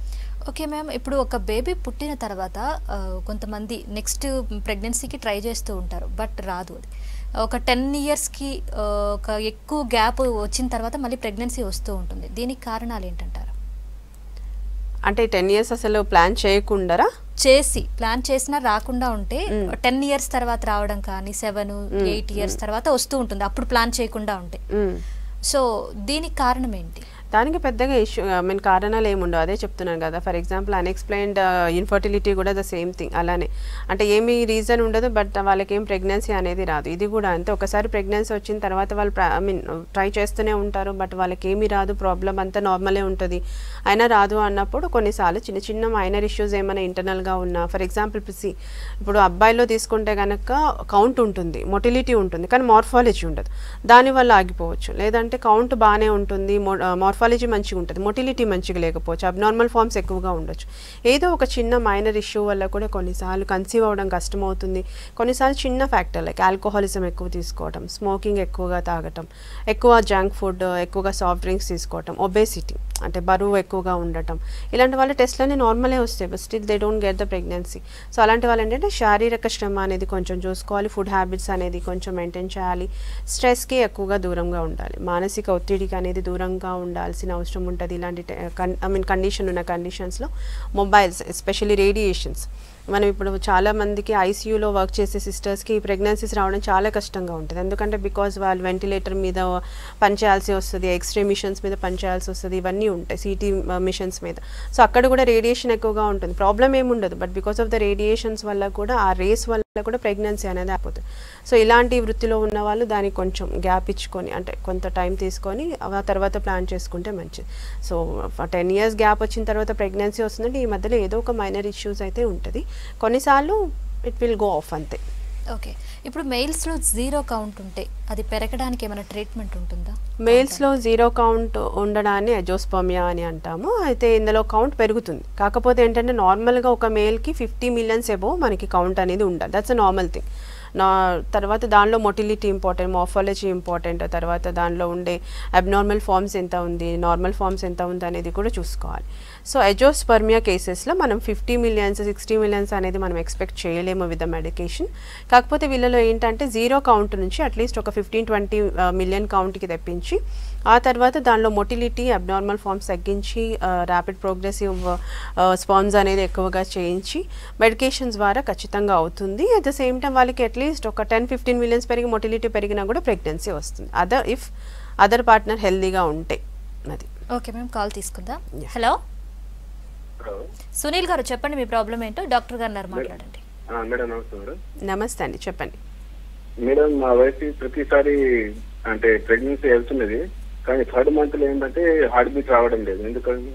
ఓకే మ్యామ్ ఇప్పుడు ఒక బేబీ పుట్టిన తర్వాత ఆ, కొంతమంది నెక్స్ట్ ప్రెగ్నెన్సీకి ట్రై చేస్తూ ఉంటారు బట్ రాదు అది ఒక టెన్ ఇయర్స్కి ఒక ఎక్కువ గ్యాప్ వచ్చిన తర్వాత మళ్ళీ ప్రెగ్నెన్సీ వస్తూ ఉంటుంది దీనికి కారణాలు ఏంటంటారు అంటే టెన్ ఇయర్స్ అసలు ప్లాన్ చేయకుండా చేసి ప్లాన్ చేసినా రాకుండా ఉంటే మ్మ్. టెన్ ఇయర్స్ తర్వాత రావడం కానీ సెవెన్ ఎయిట్ ఇయర్స్ తర్వాత వస్తూ ఉంటుంది అప్పుడు ప్లాన్ చేయకుండా ఉంటే సో దీనికి కారణం ఏంటి దానికి పెద్దగా ఇష్యూ ఐ మీన్ కారణాలు ఏముండవు అదే చెప్తున్నాను కదా ఫర్ ఎగ్జాంపుల్ అన్ఎక్స్ప్లెయిన్డ్ ఇన్ఫర్టిలిటీ కూడా ద సేమ్ థింగ్ అలానే అంటే ఏమీ రీజన్ ఉండదు బట్ వాళ్ళకి ఏం ప్రెగ్నెన్సీ అనేది రాదు ఇది కూడా అంతే ఒకసారి ప్రెగ్నెన్సీ వచ్చిన తర్వాత వాళ్ళు ఐ మీన్ ట్రై చేస్తూనే ఉంటారు బట్ వాళ్ళకి ఏమీ రాదు ప్రాబ్లం అంతా నార్మలే ఉంటుంది అయినా రాదు అన్నప్పుడు కొన్నిసార్లు చిన్న చిన్న మైనర్ ఇష్యూస్ ఏమైనా ఇంటర్నల్గా ఉన్నా ఫర్ ఎగ్జాంపుల్ సి ఇప్పుడు అబ్బాయిలో తీసుకుంటే కనుక కౌంట్ ఉంటుంది మొటిలిటీ ఉంటుంది కానీ మార్ఫాలజీ ఉండదు దానివల్ల ఆగిపోవచ్చు లేదంటే కౌంట్ బాగానే ఉంటుంది మార్ఫాలజీ మంచిగా ఉంటుంది మొటిలిటీ మంచిగా లేకపోవచ్చు అబ్నార్మల్ ఫార్మ్స్ ఎక్కువగా ఉండొచ్చు ఏదో ఒక చిన్న మైనర్ ఇష్యూ వల్ల కూడా కొన్నిసార్లు కన్సీవ్ అవ్వడం కష్టమవుతుంది కొన్నిసార్లు చిన్న ఫ్యాక్టర్ లైక్ ఆల్కహాలిజం ఎక్కువ తీసుకోవడం స్మోకింగ్ ఎక్కువగా తాగటం ఎక్కువ జంక్ ఫుడ్ ఎక్కువగా సాఫ్ట్ డ్రింక్స్ తీసుకోవటం ఒబేసిటీ అంటే బరువు ఎక్కువగా ఉండటం ఇలాంటి వాళ్ళ టెస్ట్లన్నీ నార్మలే వస్తాయి but still they don't get the pregnancy so అలాంటి వాళ్ళు ఏంటంటే శారీరక శ్రమ అనేది కొంచెం చూసుకోవాలి ఫుడ్ హ్యాబిట్స్ అనేది కొంచెం మెయింటైన్ చేయాలి స్ట్రెస్కి ఎక్కువగా దూరంగా ఉండాలి మానసిక ఒత్తిడికి అనేది దూరంగా ఉండాల్సిన అవసరం ఉంటుంది ఇలాంటి ఐ మీన్ కండిషన్ ఉన్న కండిషన్స్లో మొబైల్స్ ఎస్పెషల్లీ రేడియేషన్స్ మనం ఇప్పుడు చాలా మందికి ఐసీయూలో వర్క్ చేసే సిస్టర్స్కి ప్రెగ్నెన్సీస్ రావడం చాలా కష్టంగా ఉంటుంది ఎందుకంటే బికాజ్ వాళ్ళు వెంటిలేటర్ మీద పనిచేయాల్సి వస్తుంది ఎక్స్రే మిషన్స్ మీద పనిచేయాల్సి వస్తుంది ఇవన్నీ ఉంటాయి సిటీ మిషన్స్ మీద సో అక్కడ కూడా రేడియేషన్ ఎక్కువగా ఉంటుంది ప్రాబ్లం ఏమి ఉండదు but because of the radiations వల్ల కూడా ఆ రేస్ వల్ల కూడా ప్రెగ్నెన్సీ అనేది అయిపోతుంది సో ఇలాంటి వృత్తిలో ఉన్న వాళ్ళు దానికి కొంచెం గ్యాప్ ఇచ్చుకొని అంటే కొంత టైం తీసుకొని ఆ తర్వాత ప్లాన్ చేసుకుంటే మంచిది సో టెన్ ఇయర్స్ గ్యాప్ వచ్చిన తర్వాత ప్రెగ్నెన్సీ వస్తుందంటే ఈ మధ్యలో ఏదో ఒక మైనర్ ఇష్యూస్ అయితే ఉంటుంది కొన్నిసార్లు ఇట్ విల్ గో ఆఫ్ అంతే ఓకే ఇప్పుడు మెయిల్స్లో జీరో కౌంట్ ఉంటే అది పెరగడానికి ఏమైనా ట్రీట్మెంట్ ఉంటుందా మేల్స్లో జీరో కౌంట్ ఉండడాన్ని అజోస్పమియా అని అంటాము అయితే ఇందులో కౌంట్ పెరుగుతుంది కాకపోతే ఏంటంటే నార్మల్గా ఒక మేల్కి ఫిఫ్టీ మిలియన్స్ ఎబో మనకి కౌంట్ అనేది ఉండాలి దట్స్ అ నార్మల్ థింగ్ నా తర్వాత దానిలో మొటిలిటీ ఇంపార్టెంట్ మార్ఫాలజీ ఇంపార్టెంట్ తర్వాత దానిలో ఉండే అబ్నార్మల్ ఫార్మ్స్ ఎంత ఉంది నార్మల్ ఫార్మ్స్ ఎంత ఉంది అనేది కూడా చూసుకోవాలి సో ఎజోస్పర్మియా కేసెస్లో మనం ఫిఫ్టీ మిలియన్స్ సిక్స్టీ మిలియన్స్ అనేది మనం ఎక్స్పెక్ట్ చేయలేము విత్ ద మెడికేషన్ కాకపోతే వీళ్ళలో ఏంటంటే జీరో కౌంట్ నుంచి అట్లీస్ట్ ఒక ఫిఫ్టీన్ ట్వంటీ మిలియన్ కౌంట్కి తెప్పించి ఆ తర్వాత దానిలో మొటిలిటీ అబ్నార్మల్ ఫార్మ్స్ తగ్గించి ర్యాపిడ్ ప్రోగ్రెసివ్ స్పాన్స్ అనేది ఎక్కువగా చేయించి మెడికేషన్స్ ద్వారా ఖచ్చితంగా అవుతుంది అట్ ద సేమ్ టైం వాళ్ళకి అట్లీస్ట్ అట్లీస్ట్ ఒక టెన్ ఫిఫ్టీన్ మిలియన్స్ పెరిగి మొటిలిటీ పెరిగినా కూడా ప్రెగ్నెన్సీ వస్తుంది అదర్ ఇఫ్ అదర్ పార్ట్నర్ హెల్దీగా ఉంటే అది ఓకే మేము కాల్ తీసుకుందాం Yeah. హలో హలో సునీల్ గారు చెప్పండి మీ ప్రాబ్లం ఏంటో డాక్టర్ గారు ఉన్నారు మాట్లాడండి ఆ, మేడం నమస్తే మేడం నమస్తే అండి చెప్పండి మేడం మా వైఫ్ ప్రతిసారి అంటే ప్రెగ్నెన్సీ వెళ్తున్నది కానీ థర్డ్ మంత్ లో ఏంటంటే హార్ట్ బీట్ రావడం లేదు ఎందుకని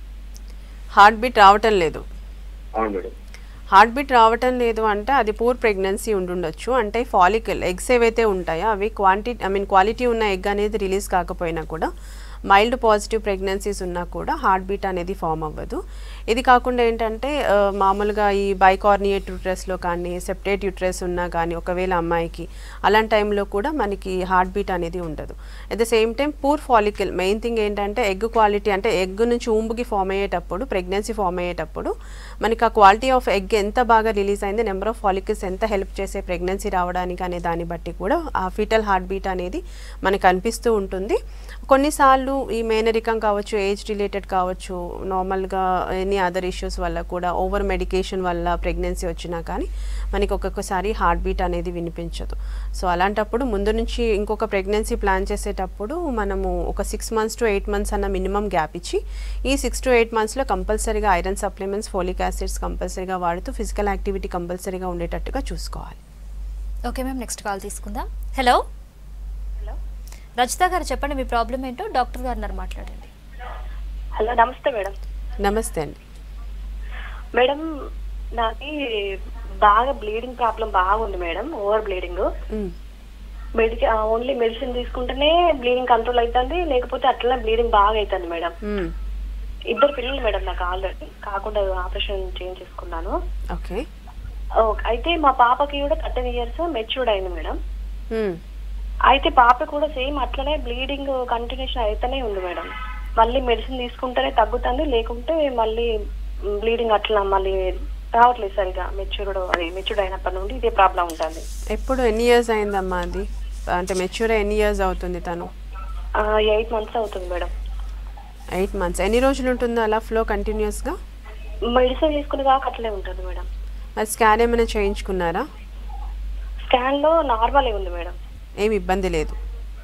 హార్ట్ బీట్ రావటం లేదు అవును మేడం హార్ట్ బీట్ రావటం లేదు అంటే అది పూర్ ప్రెగ్నెన్సీ ఉండుండొచ్చు అంటే ఫాలికల్ ఎగ్స్ ఏవైతే ఉంటాయో అవి క్వాంటిటీ ఐ మీన్ క్వాలిటీ ఉన్న ఎగ్ అనేది రిలీజ్ కాకపోయినా కూడా మైల్డ్ పాజిటివ్ ప్రెగ్నెన్సీస్ ఉన్నా కూడా హార్ట్ బీట్ అనేది ఫామ్ అవ్వదు ఇది కాకుండా ఏంటంటే ఆ, మామూలుగా ఈ బైకార్నియేట్ యూట్రస్లో కానీ సెప్టేట్ యూట్రస్ ఉన్నా కానీ ఒకవేళ అమ్మాయికి అలాంటి టైంలో కూడా మనకి హార్ట్ బీట్ అనేది ఉండదు at the same time poor follicle main thing ఏంటంటే ఎగ్ క్వాలిటీ అంటే ఎగ్ నుంచి ఊంబుకి ఫామ్ అయ్యేటప్పుడు ప్రెగ్నెన్సీ ఫామ్ అయ్యేటప్పుడు మనకి ఆ క్వాలిటీ ఆఫ్ ఎగ్ ఎంత బాగా రిలీజ్ అయింది నెంబర్ ఆఫ్ ఫాలికల్స్ ఎంత హెల్ప్ చేసే ప్రెగ్నెన్సీ రావడానికి అనే దాన్ని బట్టి కూడా ఆ ఫీటల్ హార్ట్ బీట్ అనేది మనకు అనిపిస్తూ ఉంటుంది కొన్నిసార్లు ఈ మేనరికం కావచ్చు ఏజ్ రిలేటెడ్ కావచ్చు నార్మల్గా ఎనీ అదర్ ఇష్యూస్ వల్ల కూడా ఓవర్ మెడికేషన్ వల్ల ప్రెగ్నెన్సీ వచ్చినా కానీ మనకి ఒక్కొక్కసారి హార్ట్ బీట్ అనేది వినిపించదు సో అలాంటప్పుడు ముందు నుంచి ఇంకొక ప్రెగ్నెన్సీ ప్లాన్ చేసేటప్పుడు మనము ఒక six months to eight months అన్న మినిమం గ్యాప్ ఇచ్చి ఈ సిక్స్ టు ఎయిట్ మంత్స్లో కంపల్సరీగా ఐరన్ సప్లిమెంట్స్ ఫోలిక్ యాసిడ్స్ కంపల్సరీగా వాడుతూ ఫిజికల్ యాక్టివిటీ కంపల్సరీగా ఉండేటట్టుగా చూసుకోవాలి ఓకే మేము నెక్స్ట్ కాల్ తీసుకుందాం హలో హలో రచిత గారు చెప్పండి మీ ప్రాబ్లం ఏంటో డాక్టర్ గారు ఉన్నారు మాట్లాడండి హలో నమస్తే మేడం నమస్తే అండి మేడం నాకి బాగా బ్లీడింగ్ ప్రాబ్లం బాగుంది మేడం ఓవర్ బ్లీడింగ్ మ్, మెడికి ఓన్లీ మెడిసిన్ తీసుకుంటేనే బ్లీడింగ్ కంట్రోల్ అవుతుంది లేకపోతే అట్లనే బ్లీడింగ్ బాగా అవుతుంది మేడం మ్, ఇద్దరు పిల్లలు మేడం నాకు ఆల్రెడీ కాకుండా ఆపరేషన్ చేంజ్ చేసుకున్నాను ఓకే ఓకే. అయితే మా పాపకి కూడా థర్టీన్ ఇయర్స్ మెచ్యూర్డ్ అయింది మేడం మ్, అయితే పాప కూడా సేమ్ అట్లనే బ్లీడింగ్ కంటిన్యూషన్ అయితేనే ఉంది మేడం మళ్ళీ మెడిసిన్ తీసుకుంటేనే తగ్గుతుంది లేకుంటే మళ్ళీ బ్లీడింగ్ అట్లా మళ్ళీ రావట్లేదు సరిగా మెచ్యూర్డ్ అది మెచ్యూర్డ్ అయినప్పటి నుండి ఇదే ప్రాబ్లం ఉంటుంది ఎప్పుడు ఎన్ని ఇయర్స్ అయిందమ్మా అది అంటే మెచ్యూర్ ఎన్ని ఇయర్స్ అవుతుంది తను ఎయిట్ మంత్స్ అవుతుంది మేడం ఎయిట్ మంత్స్ ఎన్ని రోజులు ఉంటుందో అలా ఫ్లో కంటిన్యూస్గా మెడిసిన్ తీసుకుని కాక అట్లే ఉంటుంది మేడం మరి స్కాన్ ఏమైనా చేయించుకున్నారా స్కాన్ లో నార్మల్ ఉంది మేడం ఏమి ఇబ్బంది లేదు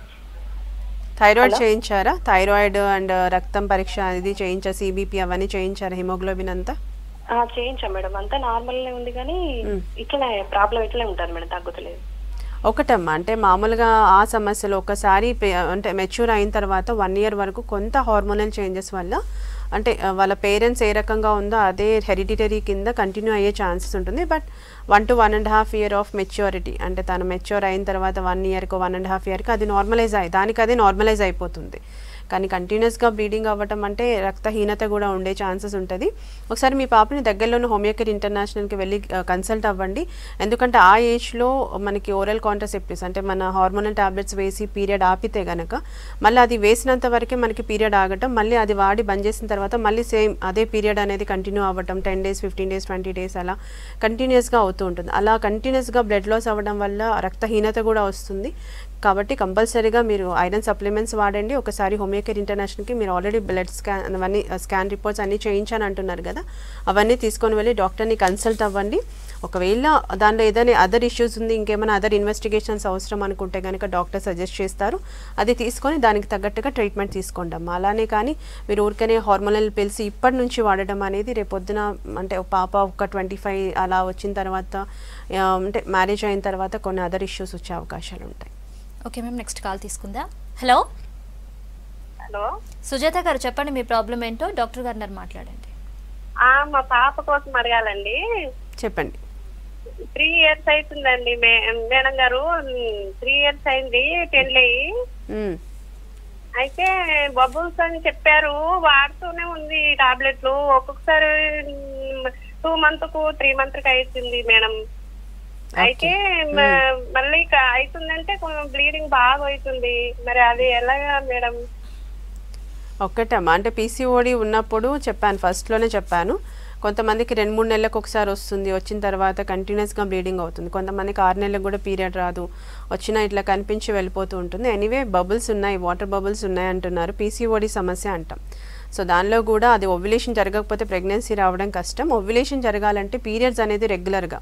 థైరాయిడ్ Hello? చేయించారా థైరాయిడ్ అండ్ రక్తం పరీక్ష ఇది చేయించా సిబిపి అవన్నీ చేయించారా హిమోగ్లోబిన్ అంతా ఆ, చేయించాం మేడం అంతా నార్మల్ ఉంది కానీ మ్. ఇట్లనే ప్రాబ్లం ఇట్లనే ఉంటుంది మేడం తగ్గుతలేదు ఒకటమ్మా అంటే మామూలుగా ఆ సమస్యలు ఒకసారి పే- అంటే మెచ్యూర్ అయిన తర్వాత వన్ ఇయర్ వరకు కొంత హార్మోనల్ చేంజెస్ వల్ల అంటే ఆ, వాళ్ళ పేరెంట్స్ ఏ రకంగా ఉందో అదే హెరిడిటరీ కింద కంటిన్యూ అయ్యే ఛాన్సెస్ ఉంటుంది but one to one and half year of maturity అంటే తను మెచ్యూర్ అయిన తర్వాత వన్ ఇయర్కి వన్ అండ్ హాఫ్ ఇయర్కి అది నార్మలైజ్ అయ్యి దానికి అదే నార్మలైజ్ అయిపోతుంది కానీ కంటిన్యూస్గా బ్లీడింగ్ అవ్వటం అంటే రక్తహీనత కూడా ఉండే ఛాన్సెస్ ఉంటుంది ఒకసారి మీ పాపని దగ్గరలోని హోమియోకేర్ ఇంటర్నేషనల్కి వెళ్ళి కన్సల్ట్ అవ్వండి ఎందుకంటే ఆ ఏజ్లో మనకి ఓరల్ కాంట్రసెప్టివ్స్ అంటే మన హార్మోనల్ టాబ్లెట్స్ వేసి పీరియడ్ ఆపితే గనక మళ్ళీ అది వేసినంత వరకే మనకి పీరియడ్ ఆగటం మళ్ళీ అది వాడి బంద్ చేసిన తర్వాత మళ్ళీ సేమ్ అదే పీరియడ్ అనేది కంటిన్యూ అవ్వటం ten days fifteen days twenty days అలా కంటిన్యూస్గా అవుతూ ఉంటుంది అలా కంటిన్యూస్గా బ్లడ్ లాస్ అవ్వడం వల్ల రక్తహీనత కూడా వస్తుంది కాబట్టి కంపల్సరీగా మీరు ఐరన్ సప్లిమెంట్స్ వాడండి ఒకసారి హోమియోకేర్ ఇంటర్నేషనల్కి మీరు ఆల్రెడీ బ్లడ్ స్కాన్ అవన్నీ స్కాన్ రిపోర్ట్స్ అన్నీ చేయించాను అంటున్నారు కదా అవన్నీ తీసుకొని వెళ్ళి డాక్టర్ని కన్సల్ట్ అవ్వండి ఒకవేళ దానిలో ఏదైనా అదర్ ఇష్యూస్ ఉంది ఇంకేమైనా అదర్ ఇన్వెస్టిగేషన్స్ అవసరం అనుకుంటే కనుక డాక్టర్ సజెస్ట్ చేస్తారు అది తీసుకొని దానికి తగ్గట్టుగా ట్రీట్మెంట్ తీసుకోండి అమ్మా అలానే కానీ మీరు ఊరికనే హార్మోనల్ పిల్స్ ఇప్పటి నుంచి వాడడం అనేది రేపొద్దున అంటే ఒక పాప ఒక ట్వంటీ ఫైవ్ అలా వచ్చిన తర్వాత ఆ, అంటే మ్యారేజ్ అయిన తర్వాత కొన్ని అదర్ ఇష్యూస్ వచ్చే అవకాశాలు ఉంటాయి ఓకే మేము నెక్స్ట్ కాల్ తీసుకుందాం హలో హలో సుజాత గారు చెప్పండి మీ ప్రాబ్లం ఏంటో డాక్టర్ గారు ఉన్నారు మాట్లాడండి ఆ, మా పాప కోసం అడగాలండి చెప్పండి త్రీ ఇయర్స్ అవుతుందండి మే- మేడం గారు త్రీ ఇయర్స్ అయింది పెళ్ళయి మ్మ్. అయితే బబుల్స్ అని చెప్పారు వాడుతూనే ఉంది టాబ్లెట్లు ఒక్కొక్కసారి టూ మంత్ కు త్రీ మంత్ కి అవుతుంది మేడం అయితే మ- మళ్ళీ ఇక అవుతుందంటే కొంచెం బ్లీడింగ్ బాగా అవుతుంది మరి అది ఎలాగా మేడం ఒక్కటమ్మా అంటే పీసీఓడి ఉన్నప్పుడు చెప్పాను ఫస్ట్లోనే చెప్పాను కొంతమందికి రెండు మూడు నెలలకు ఒకసారి వస్తుంది వచ్చిన తర్వాత కంటిన్యూస్గా బ్లీడింగ్ అవుతుంది కొంతమందికి ఆరు నెలలకు కూడా పీరియడ్ రాదు వచ్చినా ఇట్లా కనిపించి వెళ్ళిపోతూ ఉంటుంది ఎనీవే బబుల్స్ ఉన్నాయి వాటర్ బబుల్స్ ఉన్నాయి అంటున్నారు పీసీఓడి సమస్య అంటాం సో దానిలో కూడా అది ఓవ్యులేషన్ జరగకపోతే ప్రెగ్నెన్సీ రావడం కష్టం ఓవ్యులేషన్ జరగాలంటే పీరియడ్స్ అనేది రెగ్యులర్గా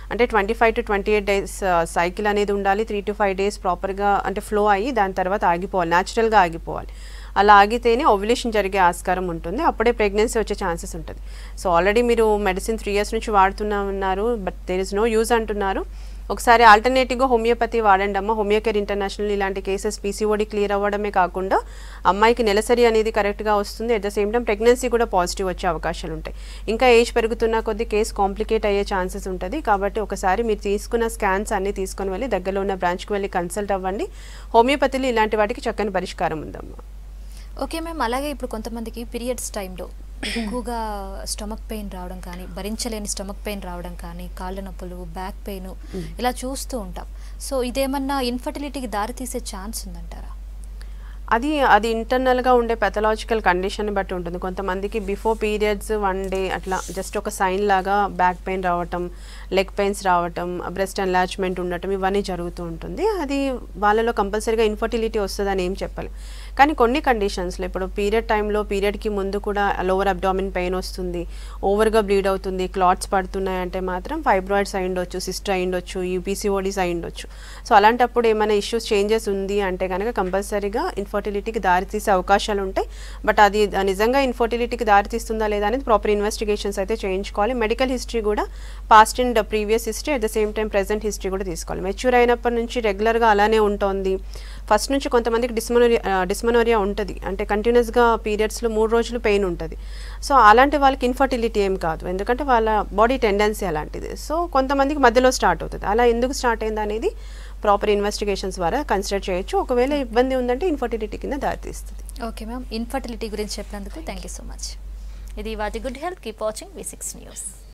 అంటే twenty five to twenty eight days cycle అనేది ఉండాలి త్రీ టు ఫైవ్ డేస్ ప్రాపర్గా అంటే ఫ్లో అయ్యి దాని తర్వాత ఆగిపోవాలి న్యాచురల్గా ఆగిపోవాలి అలా ఆగితేనే ఓవ్యులేషన్ జరిగే ఆస్కారం ఉంటుంది అప్పుడే ప్రెగ్నెన్సీ వచ్చే ఛాన్సెస్ ఉంటుంది సో ఆల్రెడీ మీరు మెడిసిన్ త్రీ ఇయర్స్ నుంచి వాడుతున్నా ఉన్నారు but there is no use అంటున్నారు ఒకసారి ఆల్టర్నేటివ్గా హోమియోపతి వాడండి అమ్మ హోమియోకేర్ ఇంటర్నేషనల్ ఇలాంటి కేసెస్ పీసీఓడి క్లియర్ అవ్వడమే కాకుండా అమ్మాయికి నెలసరి అనేది కరెక్ట్గా వస్తుంది at the same time pregnancy కూడా పాజిటివ్ వచ్చే అవకాశాలు ఉంటాయి ఇంకా ఏజ్ పెరుగుతున్న కొద్దీ కేసు కాంప్లికేట్ అయ్యే ఛాన్సెస్ ఉంటుంది కాబట్టి ఒకసారి మీరు తీసుకున్న స్కాన్స్ అన్నీ తీసుకొని వెళ్ళి దగ్గరలో ఉన్న బ్రాంచ్కి వెళ్ళి కన్సల్ట్ అవ్వండి హోమియోపతిలో ఇలాంటి వాటికి చక్కని పరిష్కారం ఉందమ్మా ఓకే మ్యామ్ అలాగే ఇప్పుడు కొంతమందికి పీరియడ్స్ టైంలో ఎక్కువగా స్టమక్ పెయిన్ రావడం కానీ భరించలేని స్టమక్ పెయిన్ రావడం కానీ కాళ్ళ నొప్పులు బ్యాక్ పెయిన్ ఇలా చూస్తూ ఉంటాం సో ఇదేమన్నా ఇన్ఫర్టిలిటీకి దారితీసే ఛాన్స్ ఉందంటారా అది అది ఇంటర్నల్గా ఉండే పెథలాజికల్ కండిషన్ బట్టి ఉంటుంది కొంతమందికి బిఫోర్ పీరియడ్స్ వన్ డే అట్లా జస్ట్ ఒక సైన్ లాగా బ్యాక్ పెయిన్ రావటం లెగ్ పెయిన్స్ రావటం బ్రెస్ట్ ఎన్లాచ్మెంట్ ఉండటం ఇవన్నీ జరుగుతూ ఉంటుంది అది వాళ్ళలో కంపల్సరీగా ఇన్ఫర్టిలిటీ వస్తుందని ఏం చెప్పాలి కానీ కొన్ని కండిషన్స్లో ఇప్పుడు పీరియడ్ టైంలో పీరియడ్కి ముందు కూడా లోవర్ అబ్డామిన్ పెయిన్ వస్తుంది ఓవర్గా బ్లీడ్ అవుతుంది క్లాట్స్ పడుతున్నాయి అంటే మాత్రం ఫైబ్రాయిడ్స్ అయి ఉండొచ్చు సిస్టర్ అయి ఉండొచ్చు యూపీసీఓడీస్ అయి ఉండొచ్చు సో అలాంటప్పుడు ఏమైనా ఇష్యూస్ చేంజెస్ ఉంది అంటే కనుక కంపల్సరీగా ఇన్ఫర్టిలిటీకి దారితీసే అవకాశాలు ఉంటాయి బట్ అది నిజంగా ఇన్ఫర్టిలిటీకి దారితీస్తుందా లేదా అనేది ప్రాపర్ ఇన్వెస్టిగేషన్స్ అయితే చేయించుకోవాలి మెడికల్ హిస్టరీ కూడా past and previous history at the same time present history కూడా తీసుకోవాలి మెచ్యూర్ అయినప్పటి నుంచి రెగ్యులర్గా అలానే ఉంటుంది ఫస్ట్ నుంచి కొంతమందికి డిస్మనోరియా డిస్మనోరియా ఉంటుంది అంటే కంటిన్యూస్గా పీరియడ్స్లో మూడు రోజులు పెయిన్ ఉంటుంది సో అలాంటి వాళ్ళకి ఇన్ఫర్టిలిటీ ఏం కాదు ఎందుకంటే వాళ్ళ బాడీ టెండెన్సీ అలాంటిది సో కొంతమందికి మధ్యలో స్టార్ట్ అవుతుంది అలా ఎందుకు స్టార్ట్ అయింది అనేది ప్రాపర్ ఇన్వెస్టిగేషన్స్ ద్వారా కన్సిడర్ చేయొచ్చు ఒకవేళ ఇబ్బంది ఉందంటే ఇన్ఫర్టిలిటీ కింద దారితీస్తుంది ఓకే మ్యామ్ ఇన్ఫర్టిలిటీ గురించి చెప్పినందుకు థ్యాంక్ యూ సో మచ్ ఇది వాటి good health keep watching V six news